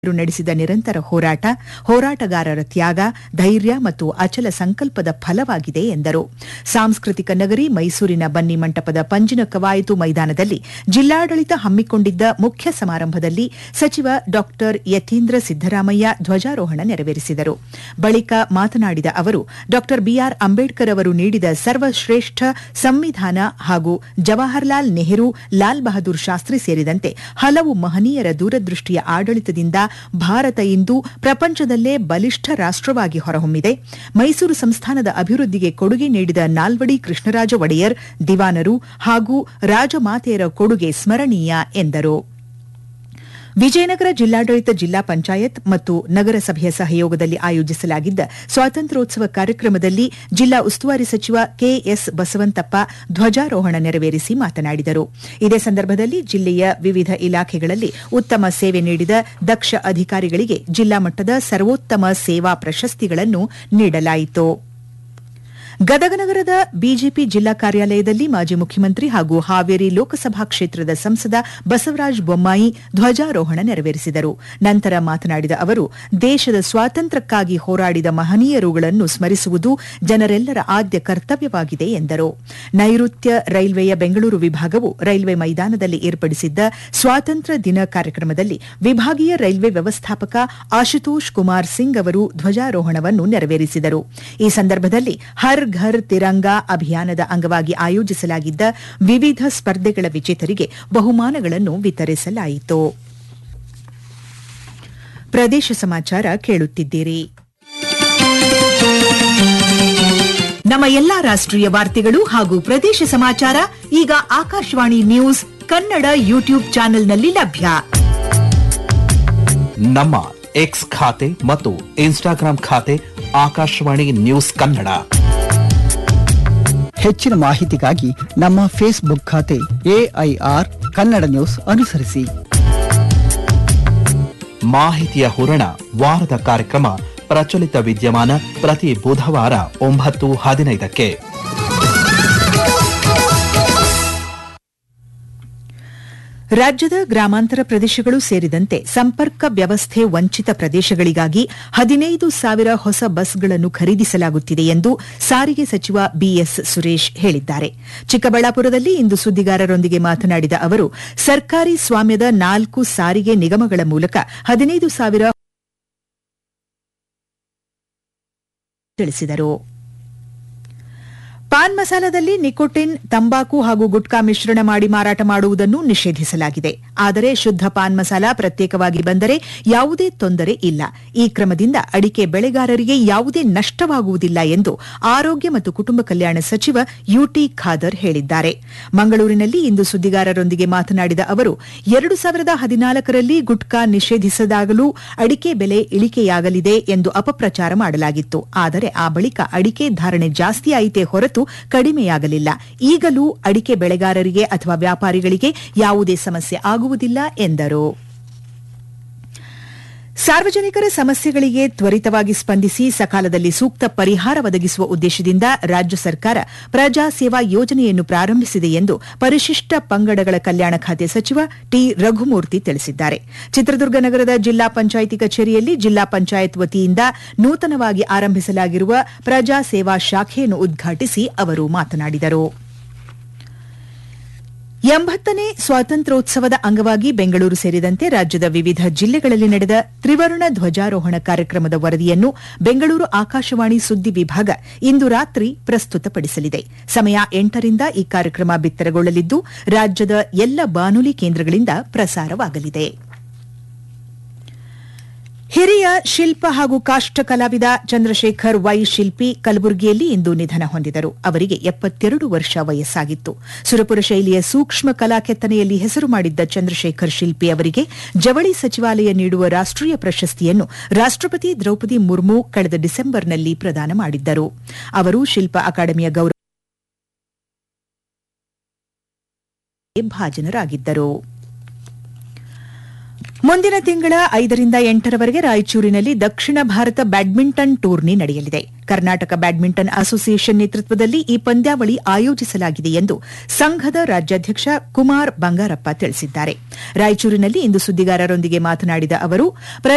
ಅವರು ನಡೆಸಿದ ನಿರಂತರ ಹೋರಾಟ ಹೋರಾಟಗಾರರ ತ್ಯಾಗ ಧೈರ್ಯ ಮತ್ತು ಅಚಲ ಸಂಕಲ್ಪದ ಫಲವಾಗಿದೆ ಎಂದರು ಸಾಂಸ್ಕೃತಿಕ ನಗರಿ ಮೈಸೂರಿನ ಬನ್ನಿ ಮಂಟಪದ ಪಂಜಿನ ಕವಾಯತು ಮೈದಾನದಲ್ಲಿ ಜಿಲ್ಲಾಡಳಿತ ಹಮ್ಮಿಕೊಂಡಿದ್ದ ಮುಖ್ಯ ಸಮಾರಂಭದಲ್ಲಿ ಸಚಿವ ಡಾ ಯತೀಂದ್ರ ಸಿದ್ದರಾಮಯ್ಯ ಧ್ವಜಾರೋಹಣ ನೆರವೇರಿಸಿದರು ಬಳಿಕ ಮಾತನಾಡಿದ ಅವರು ಡಾ ಬಿಆರ್ ಅಂಬೇಡ್ಕರ್ ಅವರು ನೀಡಿದ ಸರ್ವಶ್ರೇಷ್ಠ ಸಂವಿಧಾನ ಹಾಗೂ ಜವಾಹರ್ಲಾಲ್ ನೆಹರು ಲಾಲ್ ಬಹದ್ದೂರ್ ಶಾಸ್ತ್ರಿ ಸೇರಿದಂತೆ ಹಲವು ಮಹನೀಯರ ದೂರದೃಷ್ಟಿಯ ಆಡಳಿತದಿಂದ ಭಾರತ ಇಂದು ಪ್ರಪಂಚದಲ್ಲೇ ಬಲಿಷ್ಠ ರಾಷ್ಟವಾಗಿ ಹೊರಹೊಮ್ಮಿದೆ ಮೈಸೂರು ಸಂಸ್ಥಾನದ ಅಭಿವೃದ್ಧಿಗೆ ಕೊಡುಗೆ ನೀಡಿದ ನಾಲ್ವಡಿ ಕೃಷ್ಣರಾಜ ಒಡೆಯರ್ ದಿವಾನರು ಹಾಗೂ ರಾಜಮಾತೆಯರ ಕೊಡುಗೆ ಸ್ಮರಣೀಯ ಎಂದರು ವಿಜಯನಗರ ಜಿಲ್ಲಾಡಳಿತ ಜಿಲ್ಲಾ ಪಂಚಾಯತ್ ಮತ್ತು ನಗರಸಭೆಯ ಸಹಯೋಗದಲ್ಲಿ ಆಯೋಜಿಸಲಾಗಿದ್ದ ಸ್ವಾತಂತ್ರ್ಯೋತ್ಸವ ಕಾರ್ಯಕ್ರಮದಲ್ಲಿ ಜಿಲ್ಲಾ ಉಸ್ತುವಾರಿ ಸಚಿವ ಕೆಎಸ್ ಬಸವಂತಪ್ಪ ಧ್ವಜಾರೋಹಣ ನೆರವೇರಿಸಿ ಮಾತನಾಡಿದರು ಇದೇ ಸಂದರ್ಭದಲ್ಲಿ ಜಿಲ್ಲೆಯ ವಿವಿಧ ಇಲಾಖೆಗಳಲ್ಲಿ ಉತ್ತಮ ಸೇವೆ ನೀಡಿದ ದಕ್ಷ ಅಧಿಕಾರಿಗಳಿಗೆ ಜಿಲ್ಲಾ ಮಟ್ಟದ ಸರ್ವೋತ್ತಮ ಸೇವಾ ಪ್ರಶಸ್ತಿಗಳನ್ನು ನೀಡಲಾಯಿತು ಗದಗ ನಗರದ ಬಿಜೆಪಿ ಜಿಲ್ಲಾ ಕಾರ್ಯಾಲಯದಲ್ಲಿ ಮಾಜಿ ಮುಖ್ಯಮಂತ್ರಿ ಹಾಗೂ ಹಾವೇರಿ ಲೋಕಸಭಾ ಕ್ಷೇತ್ರದ ಸಂಸದ ಬಸವರಾಜ ಬೊಮ್ಮಾಯಿ ಧ್ವಜಾರೋಹಣ ನೆರವೇರಿಸಿದರು ನಂತರ ಮಾತನಾಡಿದ ಅವರು ದೇಶದ ಸ್ವಾತಂತ್ರ್ಯಕ್ಕಾಗಿ ಹೋರಾಡಿದ ಮಹನೀಯರುಗಳನ್ನು ಸ್ಮರಿಸುವುದು ಜನರೆಲ್ಲರ ಆದ್ಯ ಕರ್ತವ್ಯವಾಗಿದೆ ಎಂದರು ನೈಋತ್ಯ ರೈಲ್ವೆಯ ಬೆಂಗಳೂರು ವಿಭಾಗವು ರೈಲ್ವೆ ಮೈದಾನದಲ್ಲಿ ಏರ್ಪಡಿಸಿದ್ದ ಸ್ವಾತಂತ್ರ್ಯ ದಿನ ಕಾರ್ಯಕ್ರಮದಲ್ಲಿ ವಿಭಾಗೀಯ ರೈಲ್ವೆ ವ್ಯವಸ್ಥಾಪಕ ಆಶುತೋಷ್ ಕುಮಾರ್ ಸಿಂಗ್ ಅವರು ಧ್ವಜಾರೋಹಣವನ್ನು ನೆರವೇರಿಸಿದರು ಈ ಸಂದರ್ಭದಲ್ಲಿ ಹರ್ ಘರ್ ತಿರಂಗಾ ಅಭಿಯಾನದ ಅಂಗವಾಗಿ ಆಯೋಜಿಸಲಾಗಿದ್ದ ವಿವಿಧ ಸ್ಪರ್ಧೆಗಳ ವಿಜೇತರಿಗೆ ಬಹುಮಾನಗಳನ್ನು ವಿತರಿಸಲಾಯಿತು ಪ್ರದೇಶ ಸಮಾಚಾರ ಕೇಳುತ್ತಿದ್ದೀರಿ ನಮ್ಮ ಎಲ್ಲಾ ರಾಷ್ಟ್ರೀಯ ವಾರ್ತೆಗಳು ಹಾಗೂ ಪ್ರದೇಶ ಸಮಾಚಾರ ಈಗ ಆಕಾಶವಾಣಿ ನ್ಯೂಸ್ ಕನ್ನಡ ಯೂಟ್ಯೂಬ್ ಚಾನೆಲ್ನಲ್ಲಿ ಲಭ್ಯ ನಮ್ಮ ಎಕ್ಸ್ ಖಾತೆ ಮತ್ತು ಇನ್ಸ್ಟಾಗ್ರಾಂ ಖಾತೆ ಆಕಾಶವಾಣಿ ನ್ಯೂಸ್ ಕನ್ನಡ ಹೆಚ್ಚಿನ ಮಾಹಿತಿಗಾಗಿ ನಮ್ಮ ಫೇಸ್ಬುಕ್ ಖಾತೆ ಎಐಆರ್ ಕನ್ನಡ ನ್ಯೂಸ್ ಅನುಸರಿಸಿ ಮಾಹಿತಿಯ ಹೂರಣ ವಾರದ ಕಾರ್ಯಕ್ರಮ ಪ್ರಚಲಿತ ವಿದ್ಯಮಾನ ಪ್ರತಿ ಬುಧವಾರ ಒಂಬತ್ತು ಹದಿನೈದಕ್ಕೆ ರಾಜ್ಯದ ಗ್ರಾಮಾಂತರ ಪ್ರದೇಶಗಳು ಸೇರಿದಂತೆ ಸಂಪರ್ಕ ವ್ಯವಸ್ಥೆ ವಂಚಿತ ಪ್ರದೇಶಗಳಿಗಾಗಿ ಹದಿನೈದು ಸಾವಿರ ಹೊಸ ಬಸ್ಗಳನ್ನು ಖರೀದಿಸಲಾಗುತ್ತಿದೆ ಎಂದು ಸಾರಿಗೆ ಸಚಿವ ಬಿಎಸ್ ಸುರೇಶ್ ಹೇಳಿದ್ದಾರೆ ಚಿಕ್ಕಬಳ್ಳಾಪುರದಲ್ಲಿ ಇಂದು ಸುದ್ದಿಗಾರರೊಂದಿಗೆ ಮಾತನಾಡಿದ ಅವರು ಸರ್ಕಾರಿ ಸ್ವಾಮ್ಯದ ನಾಲ್ಕು ಸಾರಿಗೆ ನಿಗಮಗಳ ಮೂಲಕ ಹದಿನೈದು ಸಾವಿರ ತಿಳಿಸಿದರು ಪಾನ್ ಮಸಾಲದಲ್ಲಿ ನಿಕೋಟಿನ್ ತಂಬಾಕು ಹಾಗೂ ಗುಟ್ಕಾ ಮಿಶ್ರಣ ಮಾಡಿ ಮಾರಾಟ ಮಾಡುವುದನ್ನು ನಿಷೇಧಿಸಲಾಗಿದೆ ಆದರೆ ಶುದ್ಧ ಪಾನ್ ಮಸಾಲ ಪ್ರತ್ಯೇಕವಾಗಿ ಬಂದರೆ ಯಾವುದೇ ತೊಂದರೆ ಇಲ್ಲ ಈ ಕ್ರಮದಿಂದ ಅಡಿಕೆ ಬೆಳೆಗಾರರಿಗೆ ಯಾವುದೇ ನಷ್ಟವಾಗುವುದಿಲ್ಲ ಎಂದು ಆರೋಗ್ಯ ಮತ್ತು ಕುಟುಂಬ ಕಲ್ಯಾಣ ಸಚಿವ ಯುಟಿ ಖಾದರ್ ಹೇಳಿದ್ದಾರೆ ಮಂಗಳೂರಿನಲ್ಲಿ ಇಂದು ಸುದ್ದಿಗಾರರೊಂದಿಗೆ ಮಾತನಾಡಿದ ಅವರು ಎರಡು ಸಾವಿರದ ಹದಿನಾಲ್ಕರಲ್ಲಿ ಗುಟ್ಕಾ ನಿಷೇಧಿಸದಾಗಲೂ ಅಡಿಕೆ ಬೆಲೆ ಇಳಿಕೆಯಾಗಲಿದೆ ಎಂದು ಅಪಪ್ರಚಾರ ಮಾಡಲಾಗಿತ್ತು ಆದರೆ ಆ ಬಳಿಕ ಅಡಿಕೆ ಧಾರಣೆ ಜಾಸ್ತಿಯಾಯಿತೇ ಹೊರತು ಕಡಿಮೆಯಾಗಲಿಲ್ಲ ಈಗಲೂ ಅಡಿಕೆ ಬೆಳೆಗಾರರಿಗೆ ಅಥವಾ ವ್ಯಾಪಾರಿಗಳಿಗೆ ಯಾವುದೇ ಸಮಸ್ಯೆ ಆಗುವುದಿಲ್ಲ ಎಂದರು ಸಾರ್ವಜನಿಕರ ಸಮಸ್ಯೆಗಳಿಗೆ ತ್ವರಿತವಾಗಿ ಸ್ಪಂದಿಸಿ ಸಕಾಲದಲ್ಲಿ ಸೂಕ್ತ ಪರಿಹಾರ ಒದಗಿಸುವ ಉದ್ದೇಶದಿಂದ ರಾಜ್ಯ ಸರ್ಕಾರ ಪ್ರಜಾ ಸೇವಾ ಯೋಜನೆಯನ್ನು ಪ್ರಾರಂಭಿಸಿದೆ ಎಂದು ಪರಿಶಿಷ್ಟ ಪಂಗಡಗಳ ಕಲ್ಯಾಣ ಖಾತೆ ಸಚಿವ ಟಿ ರಘುಮೂರ್ತಿ ತಿಳಿಸಿದ್ದಾರೆ ಚಿತ್ರದುರ್ಗ ನಗರದ ಜಿಲ್ಲಾ ಪಂಚಾಯಿತಿ ಕಚೇರಿಯಲ್ಲಿ ಜಿಲ್ಲಾ ಪಂಚಾಯತ್ ವತಿಯಿಂದ ನೂತನವಾಗಿ ಆರಂಭಿಸಲಾಗಿರುವ ಪ್ರಜಾ ಸೇವಾ ಶಾಖೆಯನ್ನು ಉದ್ಘಾಟಿಸಿ ಅವರು ಮಾತನಾಡಿದರು ಎಂಬತ್ತನೇ ಸ್ವಾತಂತ್ರ್ಯೋತ್ಸವದ ಅಂಗವಾಗಿ ಬೆಂಗಳೂರು ಸೇರಿದಂತೆ ರಾಜ್ಯದ ವಿವಿಧ ಜಿಲ್ಲೆಗಳಲ್ಲಿ ನಡೆದ ತ್ರಿವರ್ಣ ಧ್ವಜಾರೋಹಣ ಕಾರ್ಯಕ್ರಮದ ವರದಿಯನ್ನು ಬೆಂಗಳೂರು ಆಕಾಶವಾಣಿ ಸುದ್ದಿ ವಿಭಾಗ ಇಂದು ರಾತ್ರಿ ಪ್ರಸ್ತುತಪಡಿಸಲಿದೆ ಸಮಯ ಎಂಟರಿಂದ ಈ ಕಾರ್ಯಕ್ರಮ ಬಿತ್ತರಗೊಳ್ಳಲಿದ್ದು ರಾಜ್ಯದ ಎಲ್ಲ ಬಾನುಲಿ ಕೇಂದ್ರಗಳಿಂದ ಪ್ರಸಾರವಾಗಲಿದೆ ಹಿರಿಯ ಶಿಲ್ಪ ಹಾಗೂ ಕಾಷ್ಟ ಕಲಾವಿದ ಚಂದ್ರಶೇಖರ್ ವೈ ಶಿಲ್ಪಿ ಕಲಬುರಗಿಯಲ್ಲಿ ಇಂದು ನಿಧನ ಹೊಂದಿದರು ಅವರಿಗೆ ಎಪ್ಪತ್ತೆರಡು ವರ್ಷ ವಯಸ್ಸಾಗಿತ್ತು ಸುರಪುರ ಶೈಲಿಯ ಸೂಕ್ಷ್ಮ ಕಲಾ ಕೆತ್ತನೆಯಲ್ಲಿ ಹೆಸರು ಮಾಡಿದ್ದ ಚಂದ್ರಶೇಖರ್ ಶಿಲ್ಪಿ ಅವರಿಗೆ ಜವಳಿ ಸಚಿವಾಲಯ ನೀಡುವ ರಾಷ್ಟೀಯ ಪ್ರಶಸ್ತಿಯನ್ನು ರಾಷ್ಟಪತಿ ದ್ರೌಪದಿ ಮುರ್ಮು ಕಳೆದ ಡಿಸೆಂಬರ್ನಲ್ಲಿ ಪ್ರದಾನ ಮಾಡಿದ್ದರು ಅವರು ಶಿಲ್ಪ ಅಕಾಡೆಮಿಯ ಗೌರವ ಭಾಜನರಾಗಿದ್ದರು ಮುಂದಿನ ತಿಂಗಳ ಐದರಿಂದ ಎಂಟರವರೆಗೆ ರಾಯಚೂರಿನಲ್ಲಿ ದಕ್ಷಿಣ ಭಾರತ ಬ್ಯಾಡ್ಮಿಂಟನ್ ಟೂರ್ನಿ ನಡೆಯಲಿದೆ ಕರ್ನಾಟಕ ಬ್ಯಾಡ್ಮಿಂಟನ್ ಅಸೋಸಿಯೇಷನ್ ನೇತೃತ್ವದಲ್ಲಿ ಈ ಪಂದ್ಯಾವಳಿ ಆಯೋಜಿಸಲಾಗಿದೆ ಎಂದು ಸಂಘದ ರಾಜ್ಯಾಧ್ಯಕ್ಷ ಕುಮಾರ್ ಬಂಗಾರಪ್ಪ ತಿಳಿಸಿದ್ದಾರೆ ರಾಯಚೂರಿನಲ್ಲಿ ಇಂದು ಸುದ್ದಿಗಾರರೊಂದಿಗೆ ಮಾತನಾಡಿದ ಅವರು